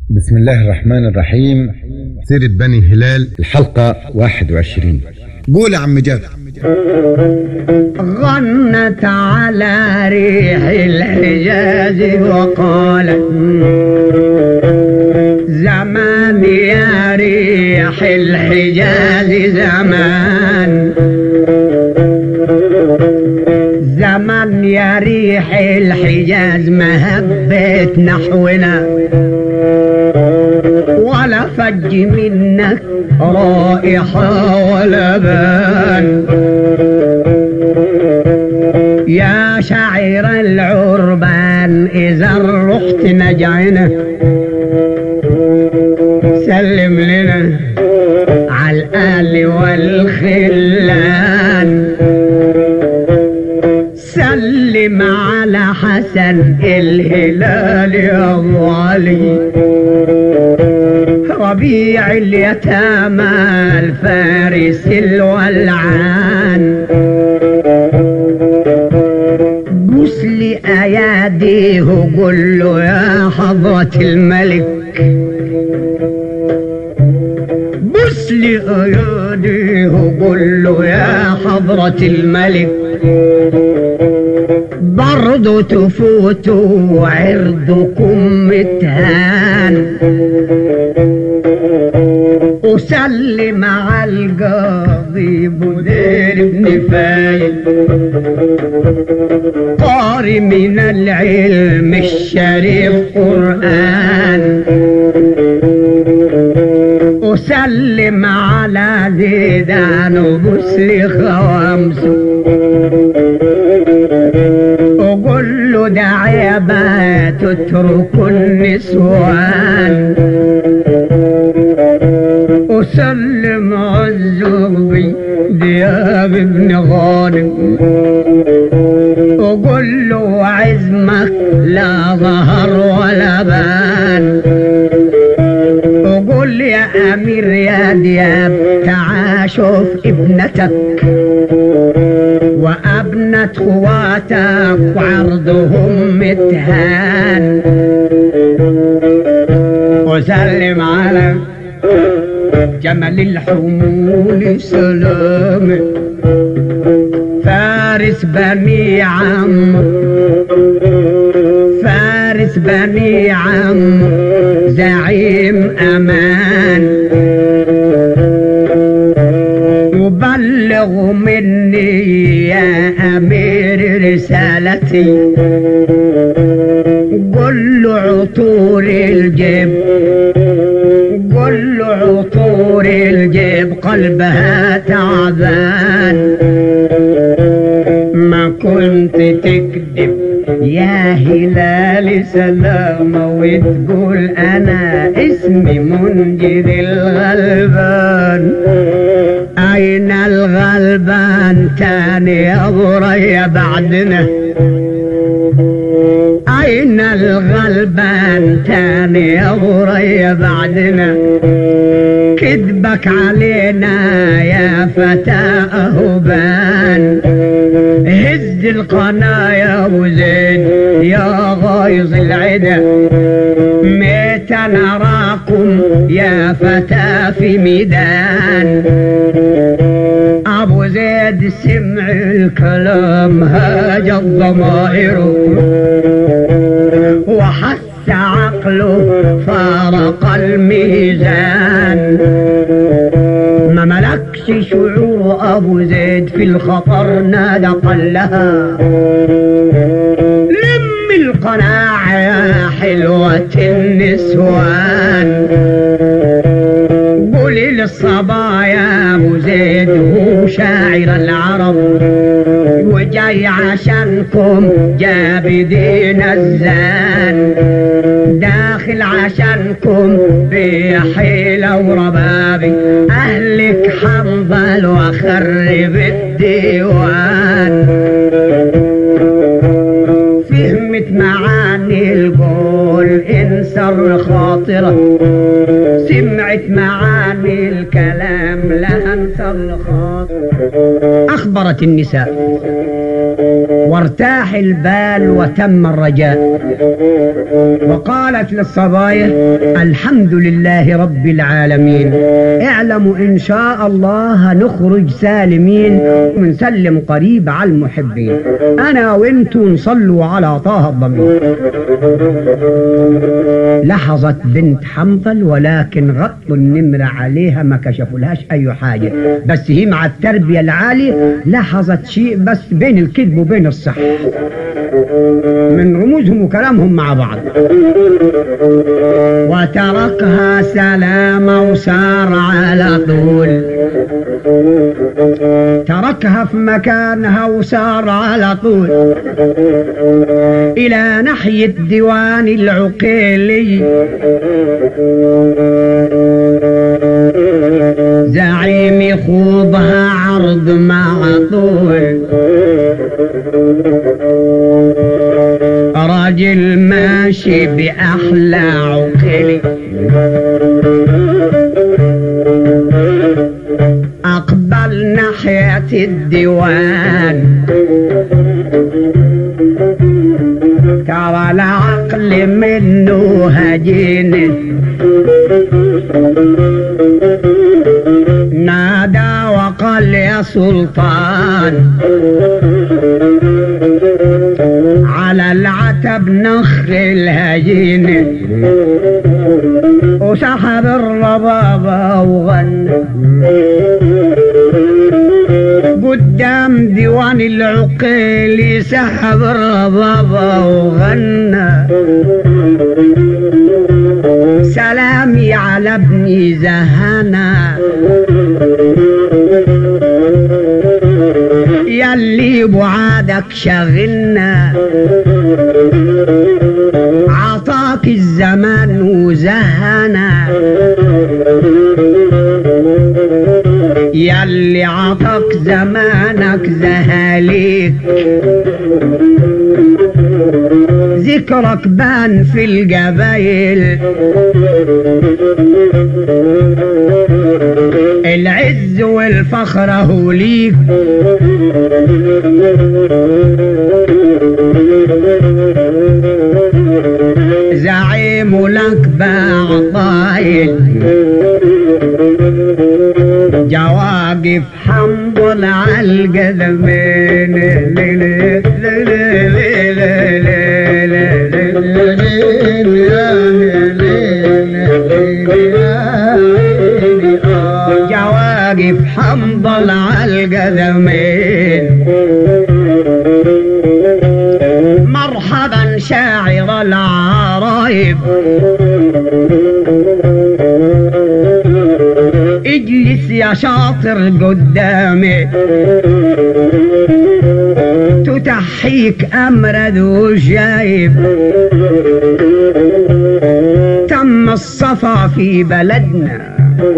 بسم الله الرحمن الرحيم سيرة بني هلال الحلقة 21 قول يا عم جابر غنت على ريح الحجاز وقالت زمان يا ريح الحجاز زمان زمان يا ريح الحجاز ما هبت نحونا ولا فج منك رائحة ولا بان يا شاعر العربان إذا رحت نجعنا سلم لنا على الآل والخلان سلم على حسن الهلال يا أبو علي ربيع اليتامى الفارس الولعان بوس لي اياديه وقول له يا حضرة الملك بوس لي اياديه وقول له يا حضرة الملك برضو تفوتوا وعرضكم متهان وسلم على القاضي بدير بن فايد قاري من العلم الشريف قرآن وسلم على زيدان وبسلي خوامسه وقول له ده عيبة تتركوا النسوان وسلم عالزغبي دياب ابن غانم وقول له عزمك لا ظهر ولا بان وقول يا امير يا دياب تعال شوف ابنتك وابنة خواتك وعرضهم متهان وسلم على جمل الحمول سلام فارس بني عم فارس بني عم زعيم امان وبلغ مني يا امير رسالتي قل له عطور الجيب قل له عطور الجيب قلبها تعبان ما كنت تكذب يا هلال سلامة وتقول أنا اسمي منجد الغلبان أين الغلبان تاني يا بريا بعدنا أين الغلبان تاني يا بريا بعدنا كذبك علينا يا فتى أهبان هز القناة يا أبو زيد يا غايظ العدا ميت نراكم يا فتى في ميدان أبو زيد سمع الكلام هاج الضمائر وحس عقله فارق الميزان ما ملكش شعور أبو زيد في الخطر نادى قلها لم القناع يا حلوة النسوان قولي للصبايا أبو زيد هو شاعر العرب وجاي عشانكم جابدين الزان داخل عشانكم بحيلة وربابي أهلك حنظل وأخرب الديوان فهمت معاني القول انسر خاطرة سمعت معاني الكلام لها انسر خاطرة أخبرت النساء وارتاح البال وتم الرجاء وقالت للصبايا الحمد لله رب العالمين اعلموا ان شاء الله نخرج سالمين ونسلم قريب على المحبين انا وانتوا نصلوا على طه الضمير لحظت بنت حنظل ولكن غطوا النمرة عليها ما كشفولهاش اي حاجة بس هي مع التربية العالية لاحظت شيء بس بين الكذب وبين الصح من رموزهم وكلامهم مع بعض وتركها سلامة وسار على طول تركها في مكانها وسار على طول إلى ناحية ديوان العقيلي زعيم يخوضها عرض مع طول راجل ماشي بأحلى عقلي أقبل ناحية الديوان ترى العقل منه هجين نادى وقال يا سلطان على العتب نخل الهجين وسحب الربابة وغنى قدام ديوان العقيل سحب الربابة وغنى سلامي على ابني زهنا يلي بعادك شغلنا عطاك الزمان وزهنا يلي عطاك زمانك زهاليك ذكرك بان في الجبايل العز والفخر هو ليك زعيم لك بعطايل جواقف حنظل على القدمين جواقف حنظل على القدمين مرحبا شاعر العرايب اجلس يا شاطر قدامي تتحيك امرد وشايب تم الصفا في بلدنا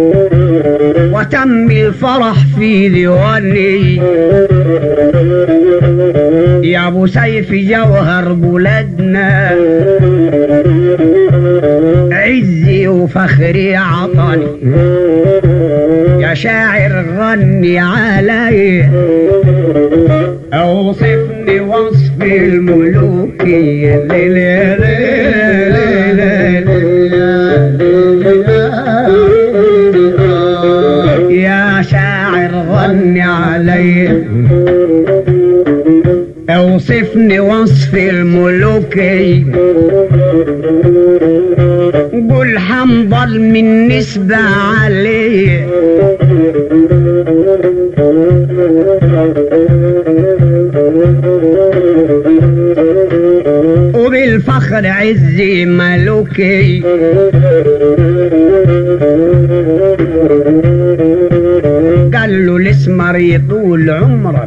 وتم الفرح في ديواني يا ابو سيف جوهر بلدنا عزي وفخري عطني يا شاعر غني علي اوصفني وصف الملوكي يا شاعر غني علي اوصفني وصف الملوكي قول حنظل من نسبة عليه وبالفخر عزي ملوكي قال له الاسمر يطول عمرك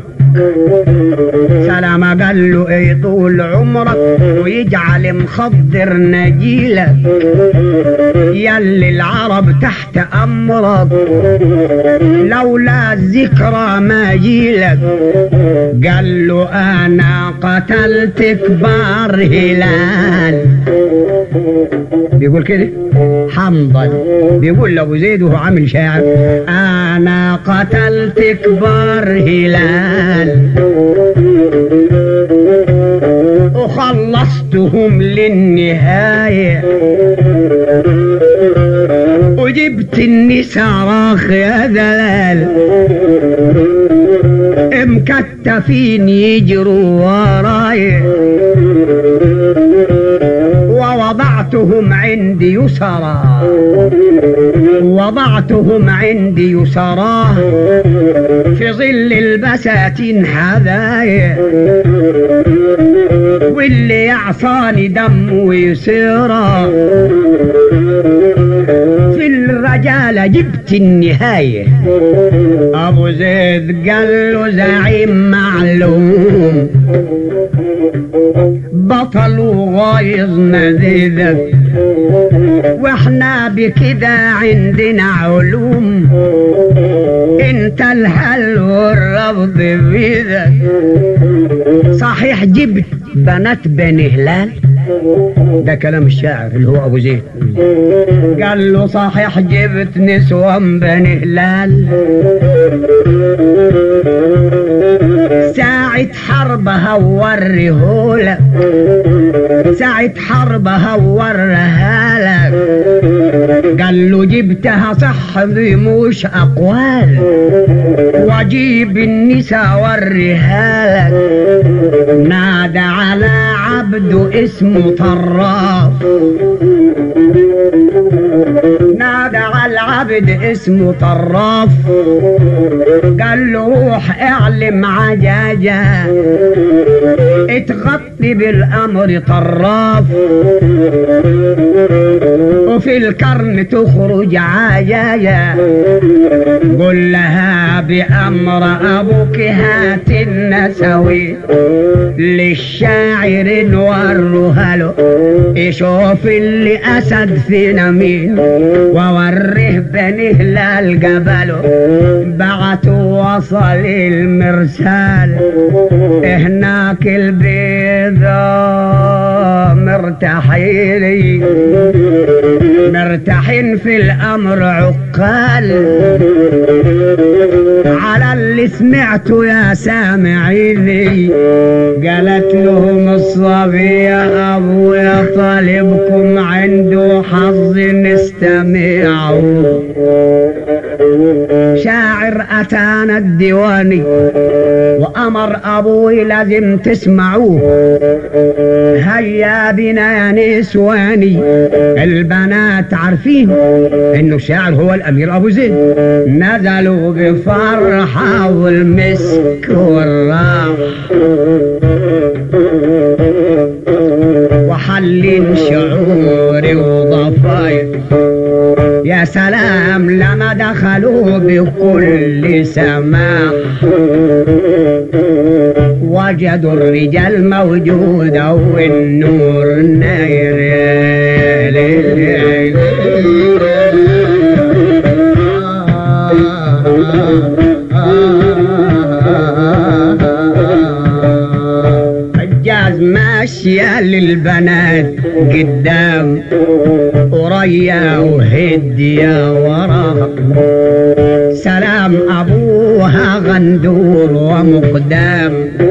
سلام قال له ايه طول عمرك ويجعل مخضر نجيلك يلي العرب تحت امرك لولا الذكرى ما جيلك قال له انا قتلت كبار هلال بيقول كده حنظل بيقول لابو زيد وهو عامل شاعر انا قتلت كبار هلال وخلصتهم للنهاية وجبت النساء راخ يا دلال مكتفين يجروا وراي ووضعتهم عندي يسرى وضعتهم عندي يسرى في ظل البساتين حذايا واللي يعصاني دم ويسيرا في الرجالة جبت النهاية أبو زيد قال له زعيم معلوم بطل وغايظ مزيدك واحنا بكده عندنا علوم انت الحل والرفض بيدك صحيح جبت بنات بني هلال ده كلام الشاعر اللي هو ابو زيد قال له صحيح جبت نسوان بني هلال ساعة حربها ووريهولك ساعة حربها ووريها لك قال له جبتها صح دي مش اقوال واجيب النساء وريها لك نادى على عبد اسمه طراف نادى على العبد اسمه طراف قال له روح اعلم عجاجة اتغطي بالامر طراف وفي الكرم تخرج عجاجة قل لها بأمر أبوك هات النسوي للشاعر نوروها له يشوف اللي أسد فينا مين ووريه بني هلال قبله بعتوا وصل المرسال هناك البيضة مرتاحين مرتاحين في الأمر عقال على اللي سمعته يا سامعيني قالت لهم الصبية أبويا طالبكم عنده حظ نستمعوا شاعر أتانا الديواني وأمر أبوي لازم تسمعوه هيا بنا يا نسواني البنات عارفين انه الشاعر هو الامير ابو زيد نزلوا بفرحة والمسك والراح وحلين شعوري وضفايا يا سلام لما دخلوا بكل سماح وجدوا الرجال موجودة والنور ناير يا ليل حجاز ماشية للبنات قدام وريا وهدية وراها سلام أبوها غندور ومقدام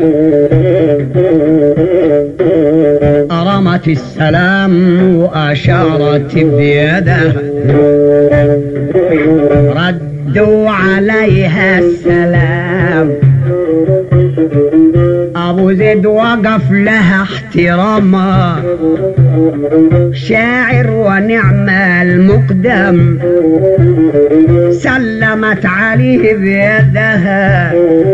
رمت السلام وأشارت بيدها ردوا عليها السلام أبو زيد وقف لها احتراما شاعر ونعم المقدم سلمت عليه بيدها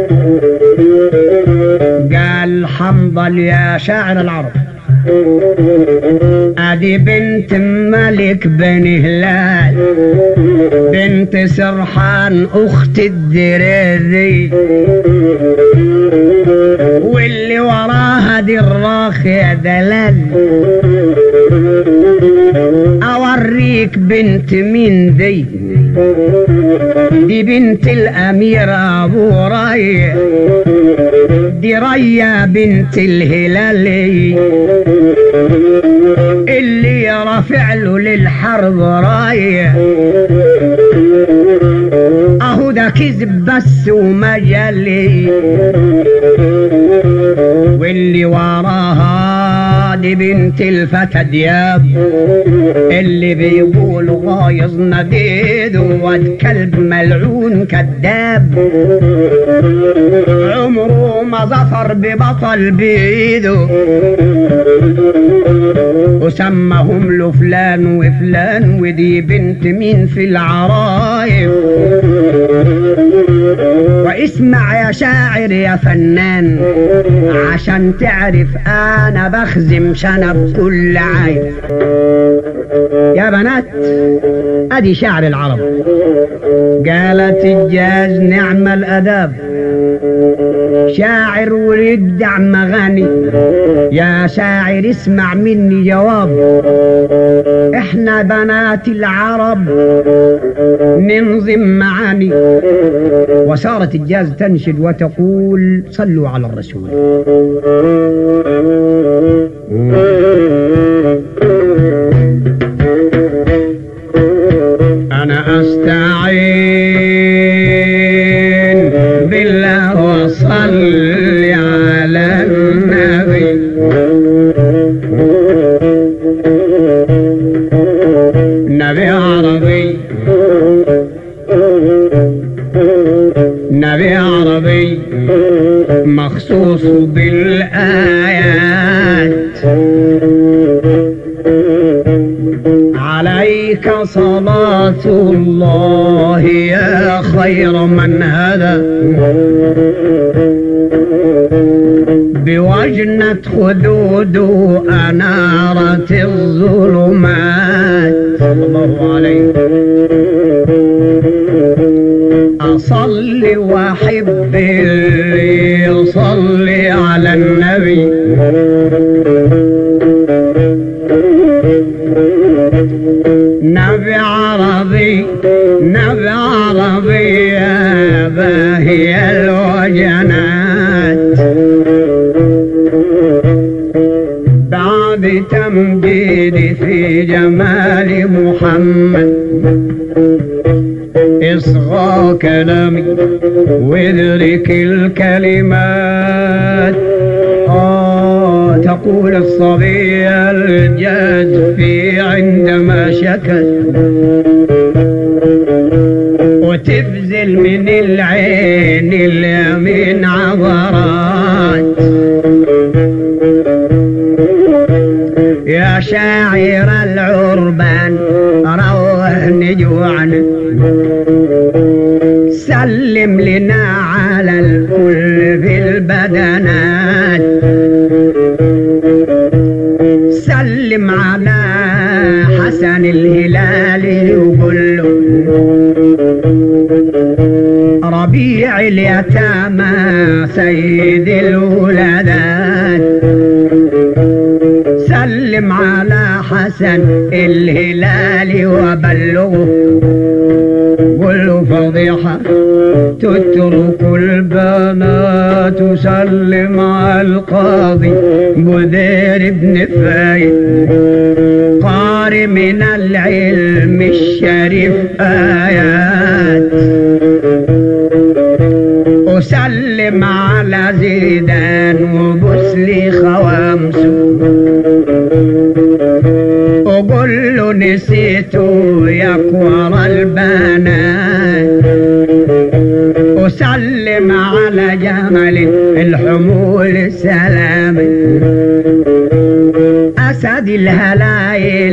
قال حنظل يا شاعر العرب ادي بنت ملك بني هلال بنت سرحان اخت الدريري واللي وراها دي الراخ يا دلال اوريك بنت مين دي دي بنت الامير ابو راي دي ريا بنت الهلالي اللي رافع له للحرب رايه اهو ده كذب بس ومجلي واللي وراها دي بنت الفتى دياب اللي بيقول غايظ نديد واد كلب ملعون كذاب عمره ما ظفر ببطل بيده وسمهم له فلان وفلان ودي بنت مين في العرايف واسمع يا شاعر يا فنان عشان تعرف انا بخزم شنب كل عيب يا بنات ادي شعر العرب قالت الجاز نعم الاداب شاعر ويدع مغاني يا شاعر اسمع مني جواب احنا بنات العرب ننظم معاني وصارت الجاز تنشد وتقول صلوا على الرسول أنا أستعين بالله وصلي على النبي نبي عربي نبي عربي مخصوص بالآيات عليك صلاة الله يا خير من هدى بوجنة خدود أنارة الظلمات صلى الله عليه أصلي وأحب اللي يصلي على النبي نبي عربي نبي عربي يا باهي الوجنات بعد تمجيدي في جمال محمد اصغى كلامي وادرك الكلمات آه تقول الصبية الجاد في عندما شكت وتبذل من العين اليمين عبرات يا شاعر العربان روحني جوعنا سلم لنا على الكل في البدنات سلم على حسن الهلال وقول له ربيع اليتامى سيد الولادات سلم على حسن الهلال وبلغه قل له فضيحة تترك البنات وسلم على القاضي بدير بن فايد قاري من العلم الشريف آيات وسلم على زيدان وبسلي خوامسه وقل له نسيته يكور البنات وسلم على جمل الحمول سلام أسد الهلايل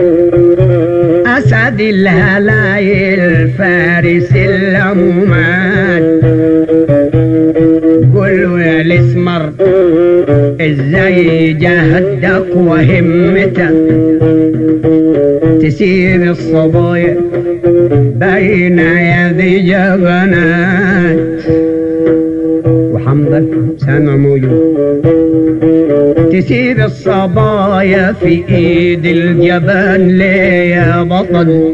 أسد الهلايل فارس الأمومات قل له يا الاسمر ازاي جهدك وهمتك تسيب الصبايا بين يدي جبنات وحمدك سامع موجود تسيب الصبايا في ايد الجبل ليه يا بطل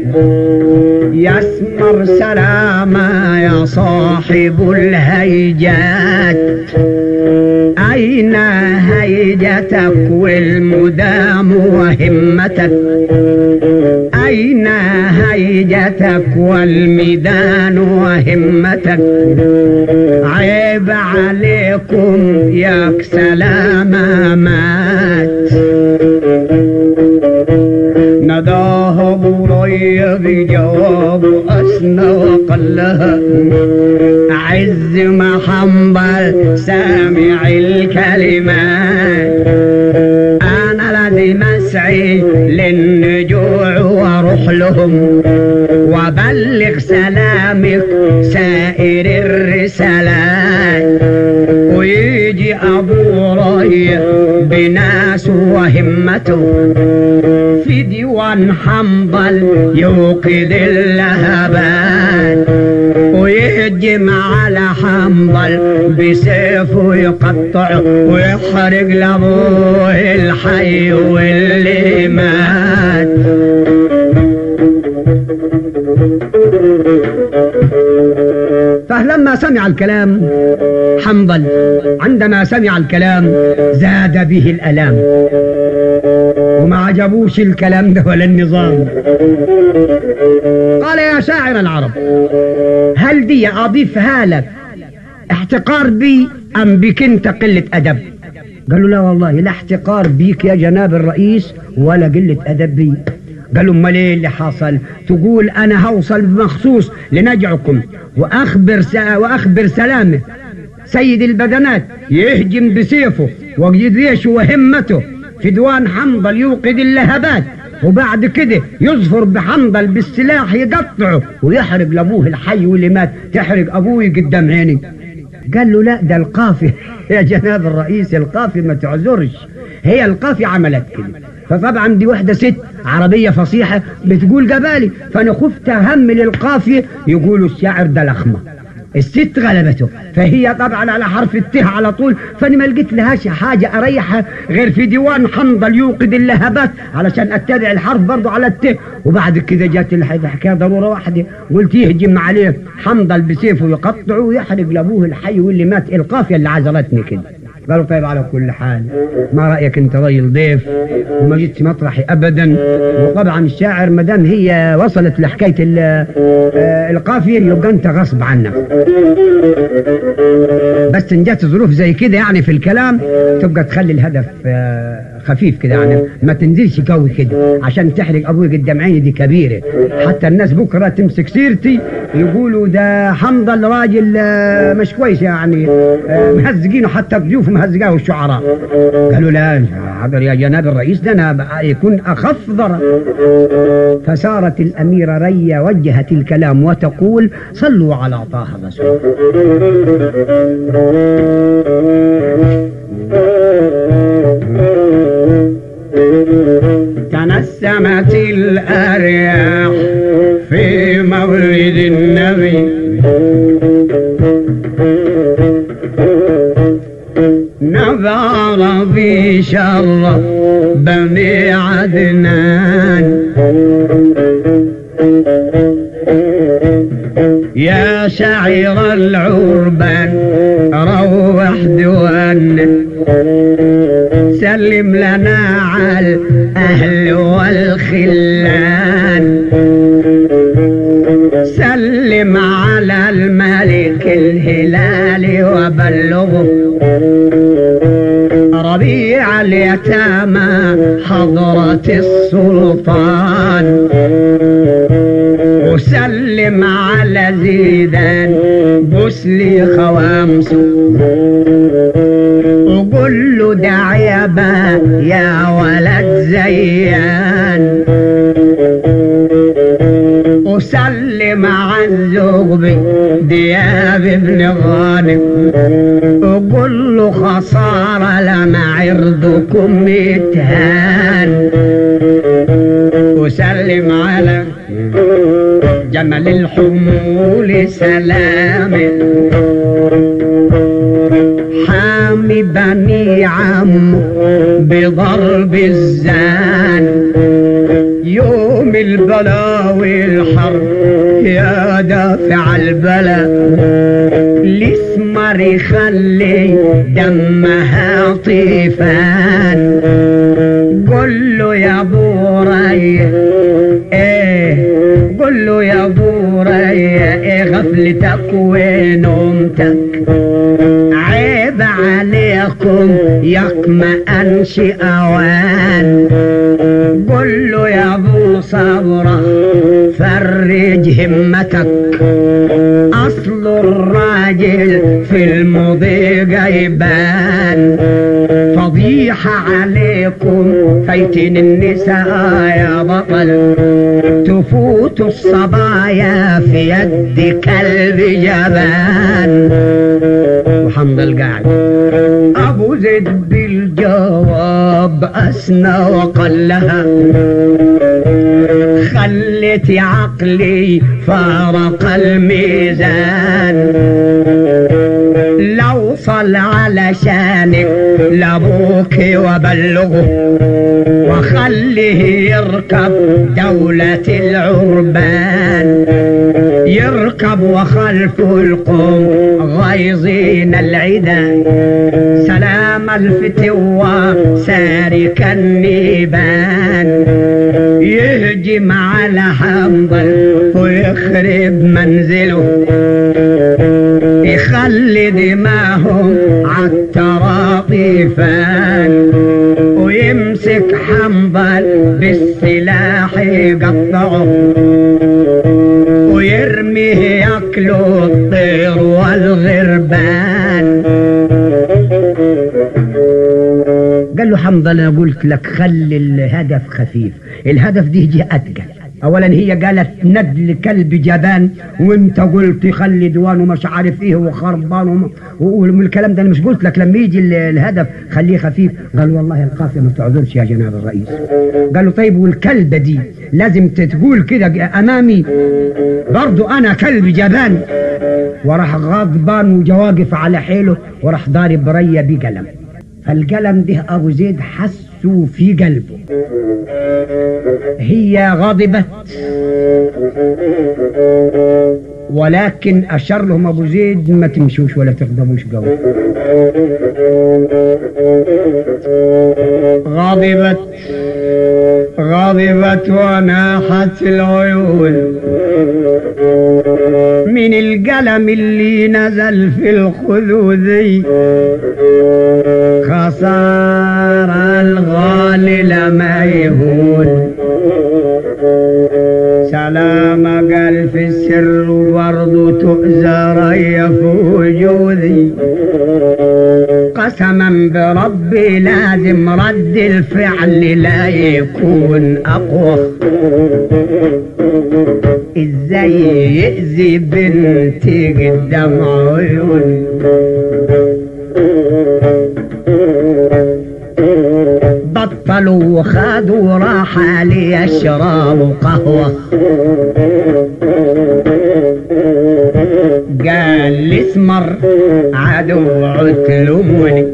يسمر سلامة يا صاحب الهيجات أين هيجتك والمدام وهمتك أين هيجتك والميدان وهمتك عيب عليكم ياك سلامة مات ري بجواب أسنى وقلها عز محنبل سامع الكلمات أنا لازم أسعي للنجوع وأروح لهم وأبلغ سلامك سائر الرسالات ويجي أبو ري بناس وهمته في ديوان حنظل يوقد اللهبان ويهجم على حنظل بسيفه يقطع ويحرق لابوه الحي واللي مات فلما سمع الكلام حنظل عندما سمع الكلام زاد به الألام وما عجبوش الكلام ده ولا النظام قال يا شاعر العرب هل دي أضيفها لك احتقار بي أم بك انت قلة أدب قالوا لا والله لا احتقار بيك يا جناب الرئيس ولا قلة أدب بي قالوا امال ايه اللي حصل تقول انا هوصل مخصوص لنجعكم واخبر س... واخبر سلامه سيد البدنات يهجم بسيفه وجيشه وهمته في ديوان حنظل يوقد اللهبات وبعد كده يظفر بحنظل بالسلاح يقطعه ويحرق لابوه الحي واللي مات تحرق ابوي قدام عيني قال له لا ده القافية يا جناب الرئيس القافية ما تعذرش هي القافية عملت كده فطبعا دي واحدة ست عربية فصيحة بتقول قبالي فأنا خفت أهمل القافية يقولوا الشاعر ده لخمة الست غلبته فهي طبعا على حرف الته على طول فانا ما لقيت لهاش حاجه اريحها غير في ديوان حنظل يوقد اللهبات علشان اتبع الحرف برضه على الته وبعد كده جات الحكايه ضروره واحده قلت يهجم عليه حنظل بسيفه يقطعه ويحرق لابوه الحي واللي مات القافيه اللي عزلتني كده قالوا طيب على كل حال ما رايك انت راجل ضيف وما جيتش مطرحي ابدا وطبعا الشاعر ما دام هي وصلت لحكايه ال- آه، القافيه يبقى انت غصب عنك بس ان جت ظروف زي كده يعني في الكلام تبقى تخلي الهدف آه، خفيف كده يعني ما تنزلش قوي كده عشان تحرق ابوي قدام عيني دي كبيره حتى الناس بكره تمسك سيرتي يقولوا ده حنظل راجل آه، مش كويس يعني آه، مهزقينه حتى الضيوف مهزقاه الشعراء قالوا لا حضر يا جناب الرئيس ده انا بقى يكون اخف ضرر فسارت الاميره ريا وجهت الكلام وتقول صلوا على طه الرسول تنسمت الأرياح في مولد النبي نظر في شر بني عدنان يا شعير العربان روح ديوان سلم لنا على الأهل والخلان سلم على الملك الهلال وبلغه ربيع اليتامى حضرة السلطان وسلم على زيدان بسلي خوامسه وقول له دع يا با يا ولد زيان وسلم على الزغبي دياب ابن غانم وقول له خسارة لما عرضكم يتهان وسلم على جمل الحمول سلام حامي بني عم بضرب الزان يوم البلا والحر يا دافع البلا الاسمر يخلي دمها طيفان قل له يا ابو ري ايه قل له يا ابو ري ايه غفلتك ونومتك عيب عليكم ياك ما انشي اوان قل له يا ابو صبره فرج همتك اصل الراجل في المضي جايبان فضيحة عليكم فايتين النساء يا بطل تفوت الصبايا في يد كلب جبان وحمد القاعد ابو زيد بالجواب اسنى وقال لها خلت عقلي فارق الميزان لو صل على شانك لابوك وبلغه وخليه يركب دولة العربان يركب وخلفه القوم غيظين العدا سلام الفتوى سارك النيبان يهجم على حنظل ويخرب منزله يخلي دماهم عالتراضي فان ويمسك حنظل بالسلاح يقطعه ويرميه ياكله الطير والغربان قال له حنظل انا قلت لك خلي الهدف خفيف الهدف دي جه اتقل اولا هي قالت ند كلب جبان وانت قلت خلي دوان ومش عارف ايه وخربان وم- ومن الكلام ده انا مش قلت لك لما يجي ال- الهدف خليه خفيف قال والله القافيه ما تعذرش يا جناب الرئيس قال له طيب والكلبه دي لازم تقول كده امامي برضو انا كلب جبان وراح غضبان وجواقف على حيله وراح ضارب ريا بقلم فالقلم ده ابو زيد حسه في قلبه هي غضبت ولكن اشار لهم ابو زيد ما تمشوش ولا تغضبوش قوي غضبت غضبت وناحت العيون من القلم اللي نزل في الخدودي خسارة الغالي لما يهون سلام قال في السر وبرضه تؤذى ريا في وجودي قسما بربي لازم رد الفعل لا يكون اقوى ازاي يأذي بنتي قدام عيوني بطلوا وخدوا راحة ليشربوا قهوة قال لي اسمر عدو عتلموني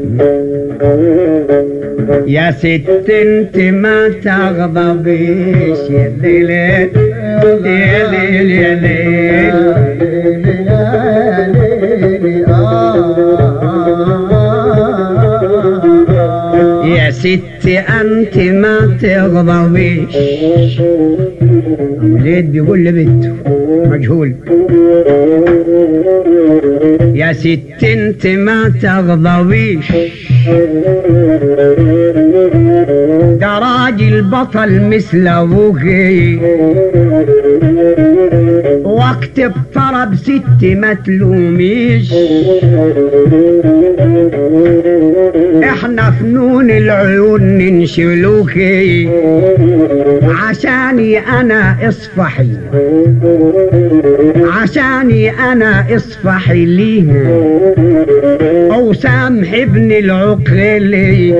يا ست انت ما تغضبيش يا ليل يا ليل يا ليل يا ست انت ما تغضبيش وليد بيقول لبنته مجهول يا ست انت ما تغضبيش ده راجل بطل مثل ابوكي وقت بطرب ست ما تلوميش احنا فنون العيون ننشلوكي عشاني انا اصفحي عشاني انا اصفحي ليه او سامح ابن العقلي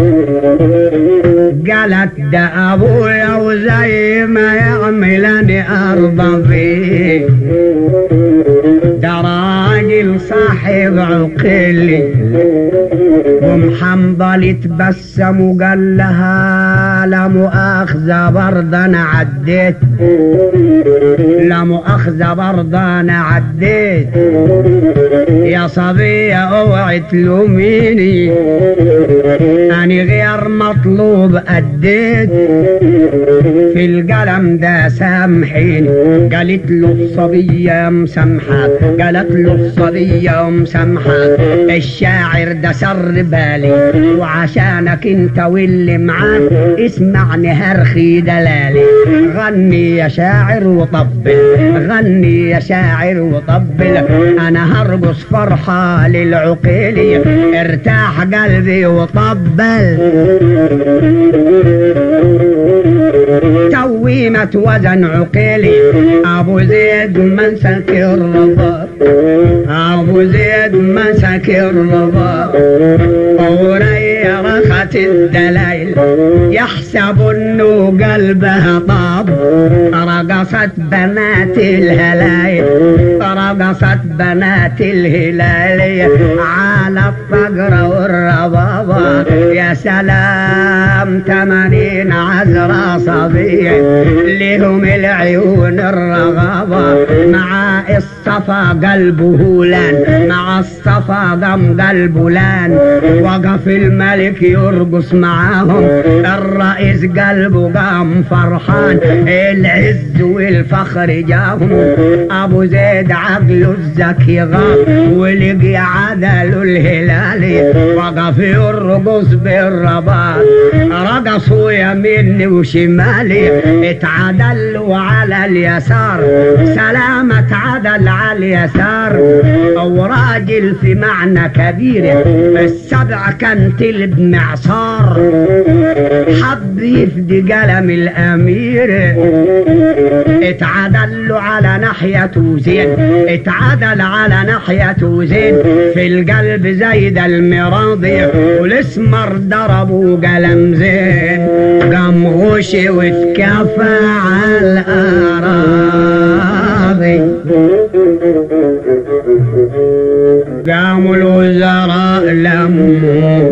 قالت ده ابويا وزي ما يعملني ارضى فيه ده راجل صاحب عقلي ومحنظل تبسم وقال لها لا مؤاخذة برضه انا عديت لا مؤاخذة برضه انا عديت يا صبية اوعي تلوميني اني غير مطلوب اديت في القلم ده سامحيني قالت له الصبية مسامحة قالت له الصبية مسامحة الشاعر ده سر بالي وعشانك انت واللي معاك اسمعني هرخي دلالي غني يا شاعر وطبل غني يا شاعر وطبل انا هرقص فرحة للعقيلي ارتاح قلبي وطبل تويمة وزن عقيلي ابو زيد مسك الرباط ابو زيد مسك الرباط وريرخت الدلائل يحسب انه قلبها طاب رقصت بنات الهلايل رقصت بنات الهلال على الفقر والربابة يا سلام تمانين عذرا صبية لهم العيون الرغابة مع الصفا قلبه لان مع الصفا قم قلبه لان وقف الملك يرقص معاهم الرئيس قلبه قام فرحان العز والفخر جاهم ابو زيد عقله الزكي غاب ولقي عدل الهلالي وقف يرقص بالرباط رقصوا يميني وشمالي اتعدلوا على اليسار سلامة عدل على اليسار وراجل في معنى كبير السبع كان تلب معصار حب يفدي قلم الامير اتعدلوا على ناحيته زين اتعدل على ناحيته زين في القلب زيد المراضي والاسمر ضربوا قلم زين قام غشي واتكفى على الأراضي قاموا الوزراء لموا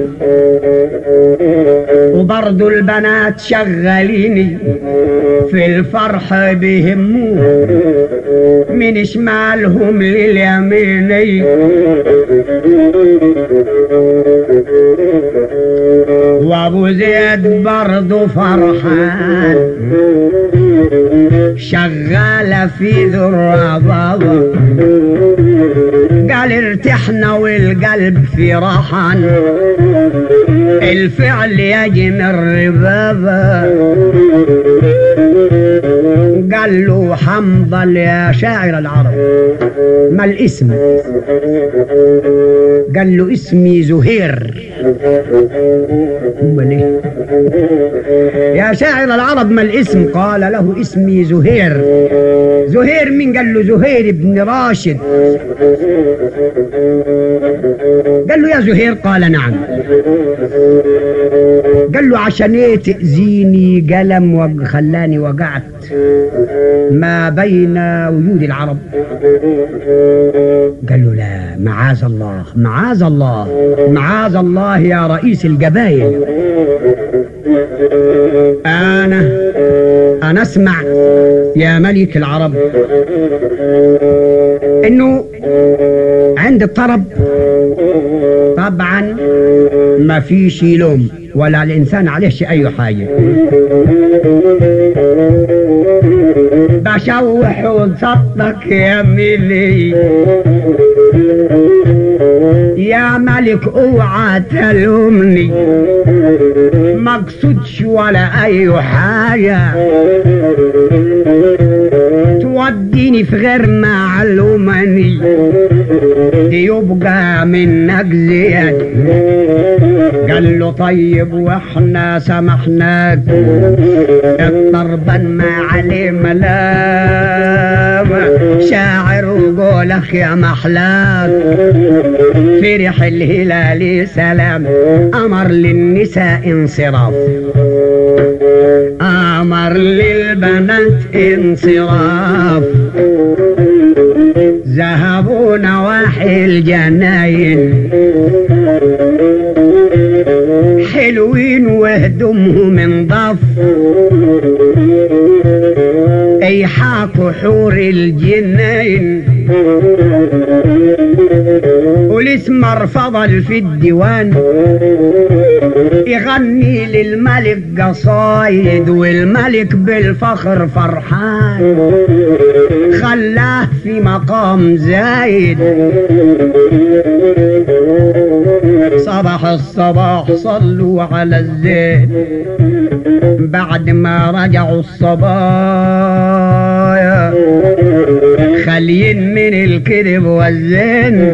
وبرضو البنات شغاليني في الفرح بيهموه من شمالهم لليميني وابو زيد برضو فرحان شغالة في ذو الربابة قال ارتحنا والقلب في راحان الفعل يجي من الربابة قال له حنظل يا شاعر العرب ما الاسم قال له اسمي زهير أمال إيه؟ يا شاعر العرب ما الاسم قال له اسمي زهير زهير مين قال له زهير بن راشد قال له يا زهير قال نعم قال له عشان ايه تأذيني قلم وخلاني وقعت ما بين وجود العرب قال له لا معاذ الله معاذ الله معاذ الله يا رئيس القبائل أنا أنا أسمع يا ملك العرب إنه عند الطرب طبعا ما فيش لوم ولا الإنسان عليه شيء أي حاجة بشوح وصدق يا ملي يا ملك اوعى تلومني مقصودش ولا اي حاجة توديني في غير معلومني دي يبقى منك زيادة قال له طيب واحنا سمحناك الضربا ما عليه ملام شاعر وقولك يا محلاك فرح الهلال سلام امر للنساء انصراف امر للبنات انصراف ذهبوا نواحي الجناين حلوين وهدمهم انضف اي حاكوا وحور الجنين والاسمر فضل في الديوان يغني للملك قصايد والملك بالفخر فرحان خلاه في مقام زايد صباح الصباح صلوا على الزين بعد ما رجعوا الصبايا خاليين من الكذب والزين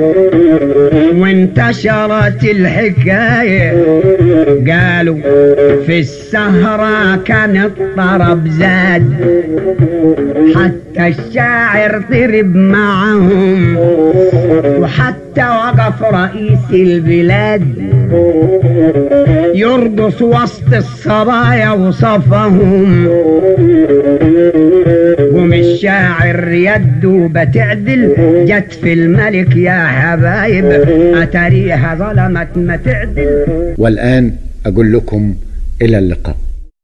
وانتشرت الحكاية قالوا في السهرة كان الطرب زاد حتى الشاعر طرب معهم وحتى وقف رئيس البلاد يرقص وسط الصبايا وصفهم قوم الشاعر يده بتعدل جت في الملك يا حبايب أتريها ظلمت ما تعدل والآن أقول لكم إلى اللقاء